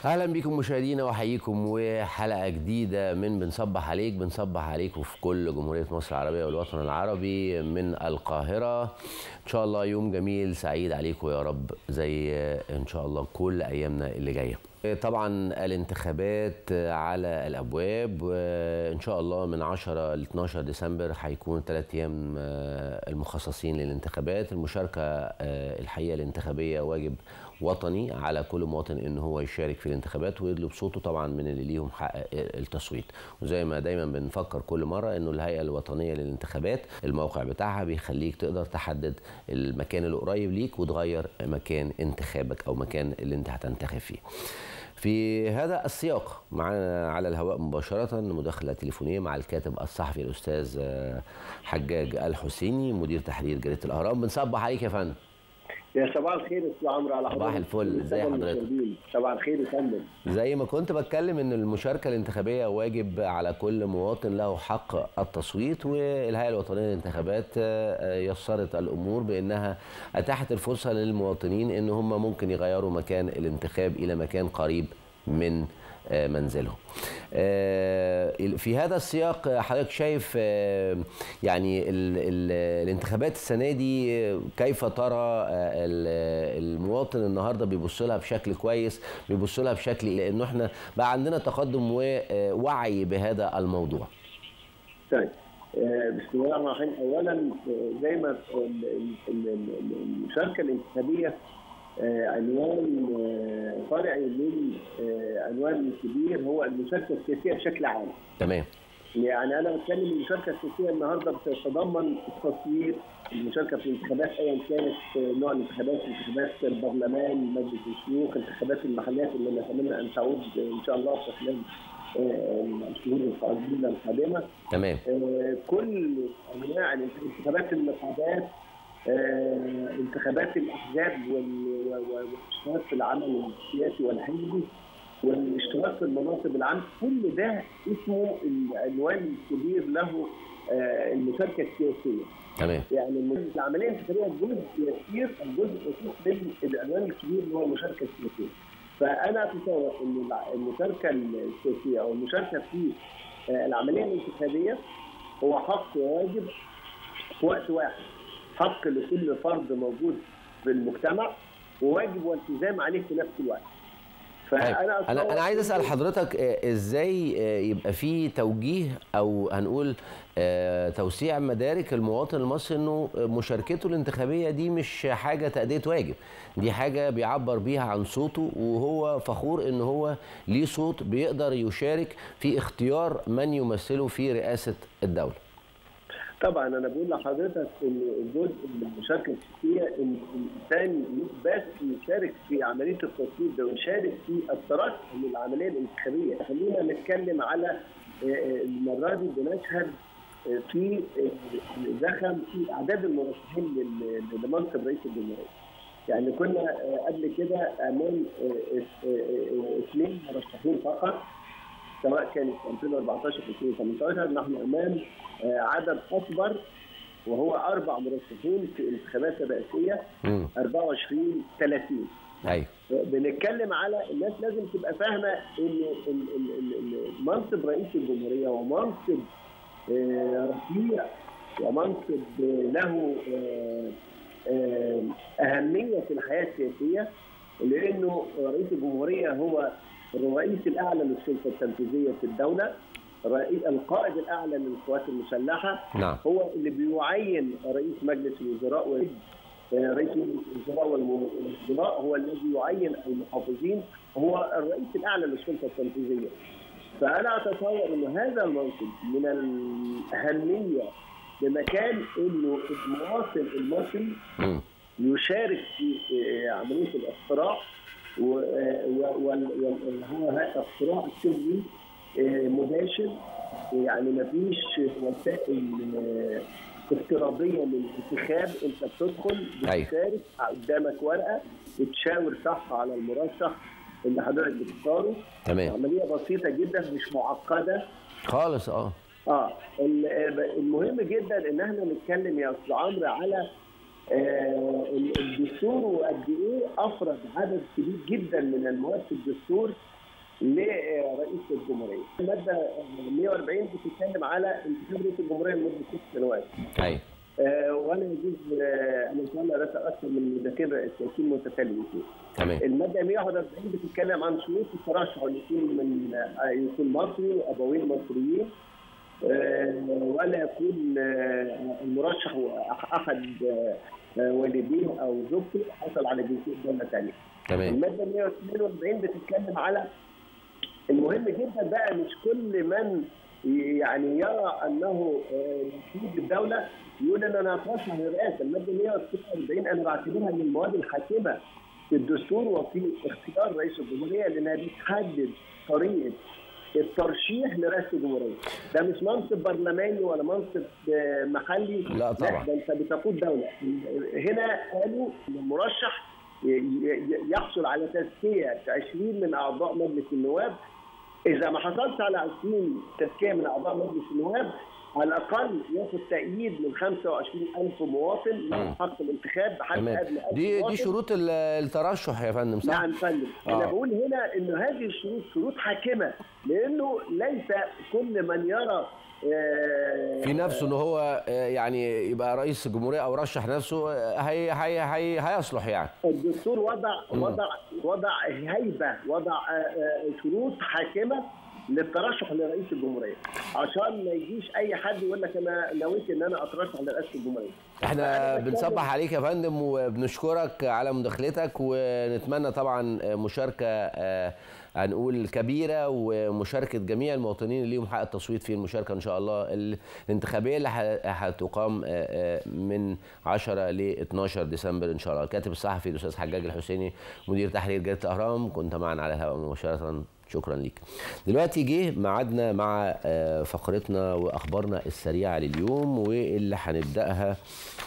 اهلا بكم مشاهدينا واحييكم وحلقه جديده من بنصبح عليك بنصبح عليكم في كل جمهوريه مصر العربيه والوطن العربي من القاهره ان شاء الله يوم جميل سعيد عليكم يا رب زي ان شاء الله كل ايامنا اللي جايه طبعا الانتخابات على الابواب وان شاء الله من 10 ل 12 ديسمبر هيكون ثلاث ايام المخصصين للانتخابات المشاركه الحقيقه الانتخابيه واجب وطني على كل مواطن ان هو يشارك في الانتخابات ويدلب صوته طبعا من اللي ليهم حق التصويت وزي ما دايما بنفكر كل مره انه الهيئه الوطنيه للانتخابات الموقع بتاعها بيخليك تقدر تحدد المكان القريب ليك وتغير مكان انتخابك او مكان اللي انت هتنتخب فيه في هذا السياق معنا على الهواء مباشرة مداخلة تليفونية مع الكاتب الصحفي الأستاذ حجاج الحسيني مدير تحرير جريدة الأهرام بنصبح عليك يا فندم يا صباح الخير استاذ عمرو على صباح الفل ازي حضرتك صباح الخير يا فندم زي ما كنت بتكلم ان المشاركه الانتخابيه واجب على كل مواطن له حق التصويت والهيئه الوطنيه للانتخابات يسرت الامور بانها اتاحت الفرصه للمواطنين ان هم ممكن يغيروا مكان الانتخاب الى مكان قريب من منزلهم في هذا السياق حضرتك شايف يعني ال ال الانتخابات السنه دي كيف ترى المواطن النهارده بيبص لها بشكل كويس بيبص لها بشكل لانه احنا بقى عندنا تقدم ووعي بهذا الموضوع طيب بسم الله الرحمن الرحيم اولا زي ما المشاركه الانتخابيه عنوان فرعي من عنوان كبير هو المشاركه السياسيه بشكل عام. تمام. يعني انا بتكلم المشاركه السياسيه النهارده بتتضمن التصويت المشاركه في الانتخابات ايا كانت نوع الانتخابات انتخابات البرلمان مجلس الشيوخ انتخابات المحليات اللي نتمنى ان تعود ان شاء الله في خلال الشهور القادمه القادمه. تمام. كل انواع انتخابات النقابات آه، انتخابات الاحزاب والاشتراك في العمل السياسي والحزبي والاشتراك في المناصب العامه كل ده اسمه العنوان الكبير له آه، المشاركه السياسيه. تمام. يعني العمليه الانتخابيه جزء يسير الجزء يسير من العنوان الكبير اللي هو المشاركه السياسيه. فانا اتصور ان المشاركه السياسيه او المشاركه في آه، العمليه الانتخابيه هو حق وواجب في وقت واحد. حق لكل فرد موجود في المجتمع وواجب والتزام عليه في نفس الوقت. فانا انا انا عايز اسال حضرتك ازاي يبقى في توجيه او هنقول توسيع مدارك المواطن المصري انه مشاركته الانتخابيه دي مش حاجه تاديه واجب دي حاجه بيعبر بيها عن صوته وهو فخور ان هو ليه صوت بيقدر يشارك في اختيار من يمثله في رئاسه الدوله طبعا انا بقول لحضرتك ان الجزء من المشاركه السياسيه ان الانسان بس يشارك في عمليه التصويت ده ويشارك في الترشح للعمليه الانتخابيه، خلينا نتكلم على المره دي بنشهد في زخم في اعداد المرشحين لمنصب رئيس الجمهوريه. يعني كنا قبل كده امام اثنين مرشحين فقط سواء كانت 2014 2018 نحن امام عدد اكبر وهو اربع مرشحين في انتخابات رئاسيه 24 30 ايوه بنتكلم على الناس لازم تبقى فاهمه ان منصب رئيس الجمهوريه هو منصب رفيع ومنصب له اهميه في الحياه السياسيه لانه رئيس الجمهوريه هو الرئيس الاعلى للسلطه التنفيذيه في الدوله القائد الاعلى للقوات المسلحه نعم. هو اللي بيعين رئيس مجلس الوزراء و رئيس مجلس الوزراء والوزراء هو الذي يعين المحافظين هو الرئيس الاعلى للسلطه التنفيذيه فانا اتصور ان هذا المنصب من الاهميه بمكان انه المواطن المصري يشارك في عمليه الاقتراع وهو هذا اقتراع سري مباشر يعني ما فيش وسائل افتراضيه للانتخاب انت بتدخل بتشارك قدامك ورقه بتشاور صح على المرشح اللي حضرتك بتختاره تمام عمليه بسيطه جدا مش معقده خالص اه اه المهم جدا ان احنا نتكلم يا استاذ عمرو على آه، الدستور وقد ايه افرض عدد كبير جدا من المواد في الدستور لرئيس الجمهوريه. الماده 140 بتتكلم على انتخاب رئيس الجمهوريه لمده ست سنوات. ايوه آه، وانا يجوز آه، انا ان شاء الله رأس اكثر من مذاكره السياسيين المتكلمين فيه. تمام الماده 141 بتتكلم عن شروط الترشح اللي يكون من آه، يكون مصري وابوين مصريين آه، ولا يكون آه، المرشح أح- احد آه، آه، والديه او زوجته حصل على جنسيه دوله ثانيه. تمام الماده 142 بتتكلم على المهم جدا بقى مش كل من يعني يرى انه آه، يفيد الدوله يقول ان انا اترشح للرئاسه، الماده 142 انا بعتبرها من المواد الحاسمه في الدستور وفي اختيار رئيس الجمهوريه لانها بتحدد طريقه الترشيح لرئاسه الجمهوريه، ده مش منصب برلماني ولا منصب آه، محلي لا طبعا. ده انت بتقود دوله، هنا قالوا ان المرشح ي- ي- يحصل على تزكيه 20 من اعضاء مجلس النواب اذا ما حصلش على 20 تزكيه من اعضاء مجلس النواب على الاقل ياخد تأييد من 25000 مواطن له حق الانتخاب بحد تمام ادنى 1000 دي دي مواطن. شروط ال- الترشح يا فندم صح؟ نعم فندم انا آه. بقول هنا انه هذه الشروط شروط حاكمه لانه ليس كل من يرى آه، في نفسه ان هو آه، يعني يبقى رئيس الجمهوريه او رشح نفسه آه، هي هي هي هيصلح يعني الدستور وضع وضع وضع هيبه وضع آه، آه، شروط حاكمه للترشح لرئيس الجمهوريه عشان ما يجيش اي حد يقول لك انا نويت ان انا اترشح لرئاسه الجمهوريه احنا فأنا بتكلم- بنصبح عليك يا فندم وبنشكرك على مداخلتك ونتمنى طبعا مشاركه آه، هنقول كبيره ومشاركه جميع المواطنين اللي ليهم حق التصويت في المشاركه ان شاء الله ال- الانتخابيه اللي ه- هتقام آه، آه، من 10 ل 12 ديسمبر ان شاء الله الكاتب الصحفي الاستاذ حجاج الحسيني مدير تحرير جريده الاهرام كنت معنا على الهواء مباشره شكرا ليك دلوقتي جه ميعادنا مع آه، فقرتنا واخبارنا السريعه لليوم واللي هنبداها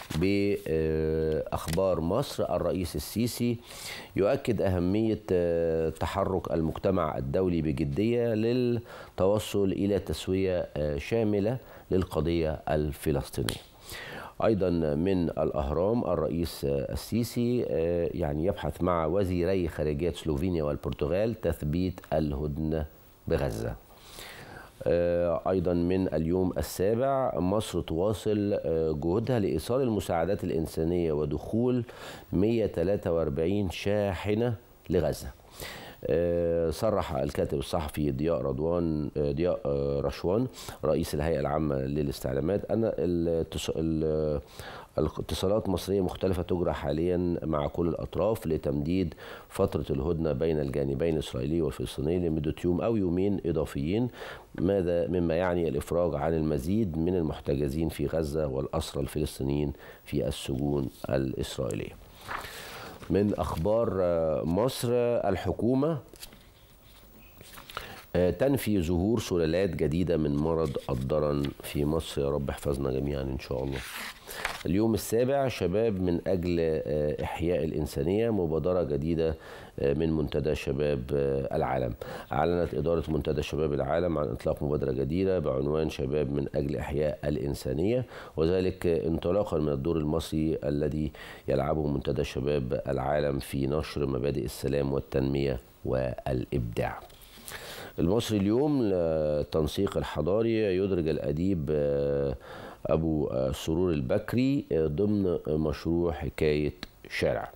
باخبار مصر الرئيس السيسي يؤكد اهميه آه، تحرك المجتمع الدولي بجديه للتوصل الى تسويه آه، شامله للقضيه الفلسطينيه ايضا من الاهرام الرئيس السيسي آه، يعني يبحث مع وزيري خارجيه سلوفينيا والبرتغال تثبيت الهدنه بغزه آه، ايضا من اليوم السابع مصر تواصل آه، جهودها لايصال المساعدات الانسانيه ودخول 143 شاحنه لغزه آه، صرح الكاتب الصحفي ضياء رضوان آه، ضياء آه، رشوان رئيس الهيئه العامه للاستعلامات ان الاتص- ال- الاتصالات مصريه مختلفه تجرى حاليا مع كل الاطراف لتمديد فتره الهدنه بين الجانبين الاسرائيلي والفلسطيني لمده يوم او يومين اضافيين ماذا مما يعني الافراج عن المزيد من المحتجزين في غزه والاسرى الفلسطينيين في السجون الاسرائيليه. من اخبار آه، مصر آه، الحكومه آه، تنفي ظهور سلالات جديده من مرض الضرن في مصر يا رب احفظنا جميعا ان شاء الله. اليوم السابع شباب من اجل آه، احياء الانسانيه مبادره جديده آه، من منتدى شباب آه، العالم. اعلنت اداره منتدى شباب العالم عن اطلاق مبادره جديده بعنوان شباب من اجل احياء الانسانيه وذلك آه، انطلاقا من الدور المصري الذي يلعبه منتدى شباب العالم في نشر مبادئ السلام والتنميه والابداع. المصري اليوم التنسيق الحضاري يدرج الأديب آه، أبو آه، سرور البكري آه، ضمن مشروع حكاية شارع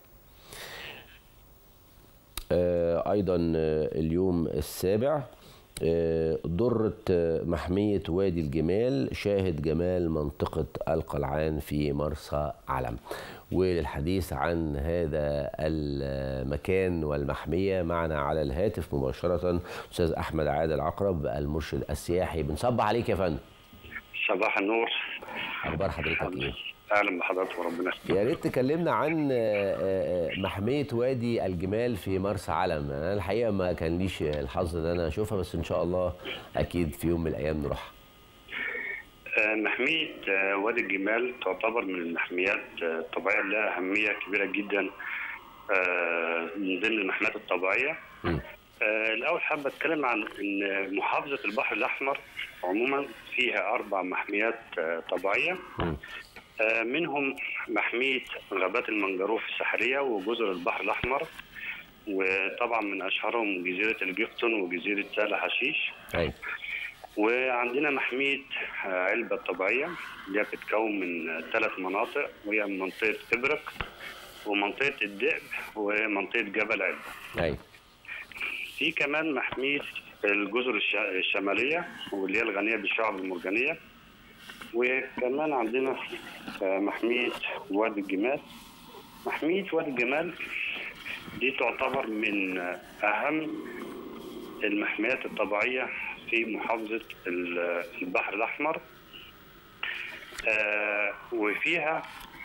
آه، أيضا آه، اليوم السابع آه، ضرة آه، محمية وادي الجمال شاهد جمال منطقة القلعان في مرسى علم وللحديث عن هذا المكان والمحمية معنا على الهاتف مباشرة أستاذ أحمد عادل عقرب المرشد السياحي بنصبح عليك يا فندم صباح النور أخبار حضرتك إيه؟ اهلا بحضرتك وربنا يخليك يا ريت تكلمنا عن آه، آه، محمية وادي الجمال في مرسى علم أنا الحقيقة ما كان ليش الحظ إن أنا أشوفها بس إن شاء الله أكيد في يوم من الأيام نروح آه، محمية آه، وادي الجمال تعتبر من المحميات آه، الطبيعية اللي لها أهمية كبيرة جدا آه، من ضمن المحميات الطبيعية مم. آه، الأول حابب أتكلم عن إن محافظة البحر الأحمر عموما فيها أربع محميات آه، طبيعية مم. آه، منهم محمية غابات المنجروف الساحلية وجزر البحر الأحمر وطبعا من أشهرهم جزيرة الجفتون وجزيرة سهل حشيش ايوه وعندنا محمية آه، علبة الطبيعية اللي هي بتتكون من ثلاث مناطق وهي منطقة إبرق ومنطقة الدئب ومنطقة جبل علبة ايوه في كمان محمية الجزر الش- الشمالية واللي هي الغنية بالشعب المرجانية وكمان عندنا آه، محمية وادي الجمال محمية وادي الجمال دي تعتبر من آه، أهم المحميات الطبيعية في محافظة ال- البحر الأحمر آه، وفيها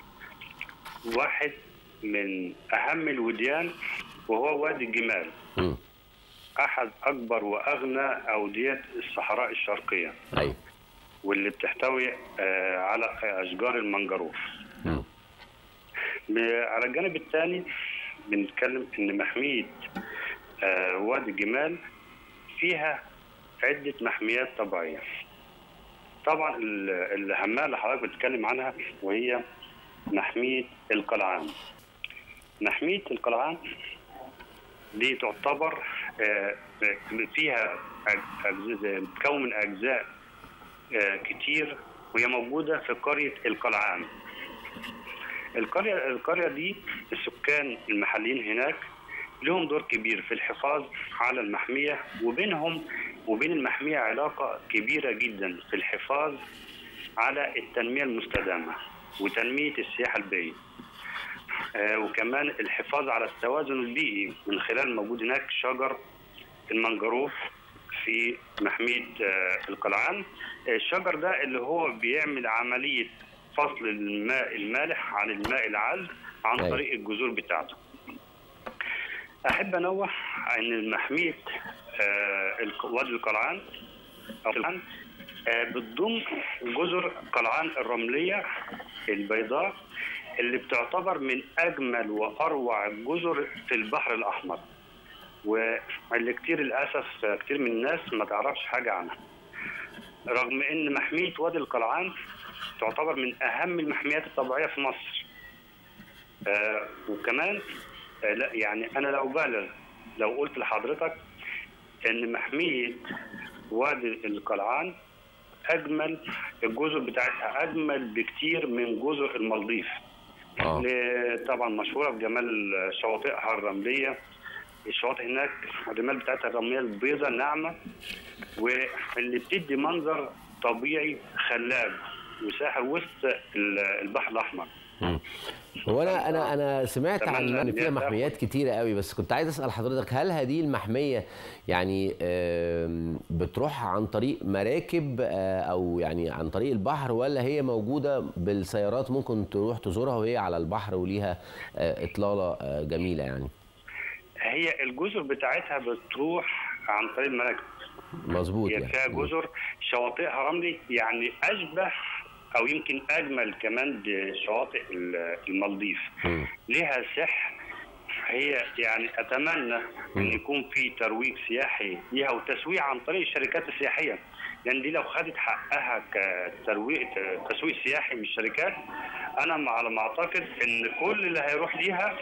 واحد من أهم الوديان وهو وادي الجمال مم. احد اكبر واغنى اوديه الصحراء الشرقيه ايوه واللي بتحتوي آه، على اشجار المنجروف مم. ب- على الجانب الثاني بنتكلم ان محميه آه، وادي الجمال فيها عده محميات طبيعيه طبعا ال- الاهميه اللي حضرتك بتتكلم عنها وهي محميه القلعان محميه القلعان دي تعتبر آه، فيها أج- أجزاء بتكون من اجزاء آه، كتير وهي موجوده في قريه القلعان القريه القريه دي السكان المحليين هناك لهم دور كبير في الحفاظ على المحميه وبينهم وبين المحميه علاقه كبيره جدا في الحفاظ على التنميه المستدامه وتنميه السياحه البيئيه آه، وكمان الحفاظ على التوازن البيئي من خلال موجود هناك شجر المنجروف في محمية آه، القلعان الشجر ده اللي هو بيعمل عملية فصل الماء المالح عن الماء العذب عن أيوة. طريق الجذور بتاعته أحب أنوه أن محمية آه، الق- وادي القلعان أو القلعان، آه، بتضم جزر قلعان الرملية البيضاء اللي بتعتبر من أجمل وأروع الجزر في البحر الأحمر واللي كتير للأسف كتير من الناس ما تعرفش حاجة عنها رغم ان محميه وادي القلعان تعتبر من اهم المحميات الطبيعيه في مصر آه وكمان آه لا يعني انا لا ابالغ لو قلت لحضرتك ان محميه وادي القلعان اجمل الجزر بتاعتها اجمل بكتير من جزر المالديف اه اللي طبعا مشهوره بجمال شواطئها الرمليه الشواطئ هناك الرمال بتاعتها الرمليه البيضاء ناعمه واللي بتدي منظر طبيعي خلاب وساحر وسط ال- البحر الاحمر مم. هو انا انا انا سمعت عن أتمنى ان إن فيها هي محميات كتيره قوي بس كنت عايز اسال حضرتك هل هذه المحميه يعني آم، بتروح عن طريق مراكب آه، او يعني عن طريق البحر ولا هي موجوده بالسيارات ممكن تروح تزورها وهي على البحر وليها آه، اطلاله آه، جميله يعني هي الجزر بتاعتها بتروح عن طريق المراكب مظبوط هي يعني فيها جزر شواطئها رملي يعني اشبه او يمكن اجمل كمان بشواطئ ال- المالديف مم. ليها سحر هي يعني اتمنى ان يكون في ترويج سياحي ليها وتسويق عن طريق الشركات السياحيه لان دي لو خدت حقها كترويج تسويق سياحي من الشركات انا على ما اعتقد ان كل اللي هيروح ليها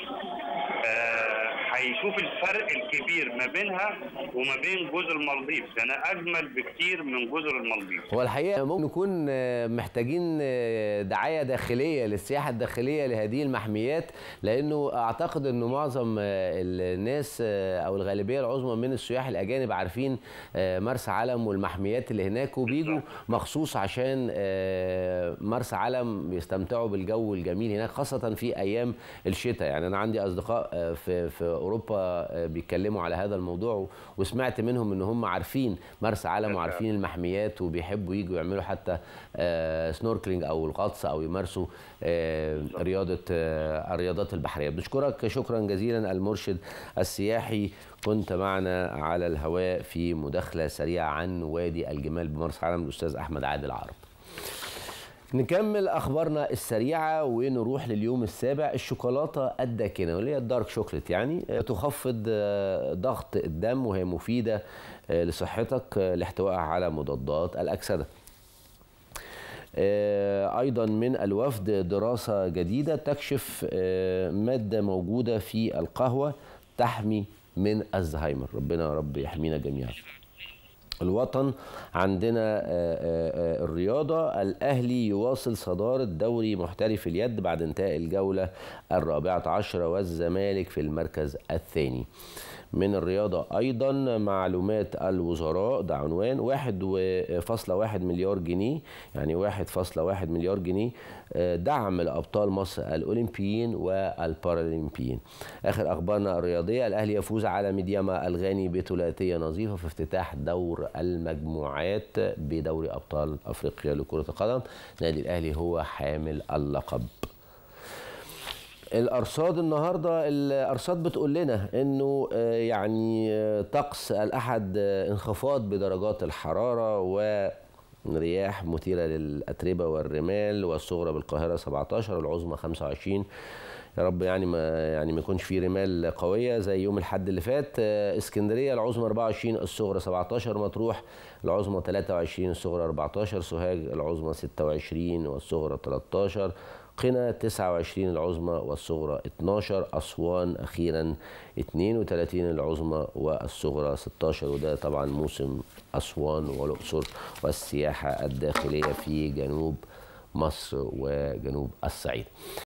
آه، هيشوف الفرق الكبير ما بينها وما بين جزر المالديف لان اجمل بكتير من جزر المالديف هو الحقيقه ممكن نكون آه، محتاجين آه، دعايه داخليه للسياحه الداخليه لهذه المحميات لانه اعتقد انه معظم آه، الناس آه، او الغالبيه العظمى من السياح الاجانب عارفين آه، مرسى علم والمحميات اللي هناك وبيجوا مخصوص عشان آه، مرسى علم بيستمتعوا بالجو الجميل هناك خاصه في ايام الشتاء يعني انا عندي اصدقاء آه، في في اوروبا آه، بيتكلموا على هذا الموضوع وسمعت منهم ان هم عارفين مرسى علم وعارفين المحميات وبيحبوا يجوا يعملوا حتى آه، سنوركلينج او الغطس او يمارسوا آه، رياضه آه، الرياضات البحريه بنشكرك شكرا جزيلا المرشد السياحي كنت معنا على الهواء في مداخله سريعه عن وادي الجمال بمرسى علم الاستاذ احمد عادل عرب نكمل اخبارنا السريعه ونروح لليوم السابع الشوكولاته الداكنه واللي هي الدارك شوكليت يعني آه، تخفض آه، ضغط الدم وهي مفيده آه، لصحتك آه، لاحتوائها على مضادات الاكسده آه، ايضا من الوفد دراسه جديده تكشف آه، ماده موجوده في القهوه تحمي من الزهايمر ربنا يا رب يحمينا جميعا الوطن عندنا آه، آه، آه، الرياضة الأهلي يواصل صدارة دوري محترف اليد بعد انتهاء الجولة الرابعة عشرة والزمالك في المركز الثاني من الرياضة أيضا معلومات الوزراء ده عنوان واحد فاصلة واحد مليار جنيه يعني واحد فاصلة واحد مليار جنيه آه، دعم لأبطال مصر الأولمبيين والبارالمبيين آخر أخبارنا الرياضية الأهلي يفوز على ميدياما الغاني بثلاثية نظيفة في افتتاح دور المجموعات بدوري أبطال أفريقيا لكرة القدم نادي الأهلي هو حامل اللقب الارصاد النهارده الارصاد بتقول لنا انه آه، يعني آه، طقس الاحد آه، انخفاض بدرجات الحراره ورياح مثيره للاتربه والرمال والصغرى بالقاهره 17 والعظمى 25 يا رب يعني ما يعني ما يكونش في رمال قويه زي يوم الاحد اللي فات آه، اسكندريه العظمى 24 الصغرى 17 مطروح العظمى 23 الصغرى 14 سوهاج العظمى 26 والصغرى 13 قنا 29 العظمى والصغرى 12 أسوان أخيرا 32 العظمى والصغرى 16 وده طبعا موسم أسوان والأقصر والسياحة الداخلية في جنوب مصر وجنوب الصعيد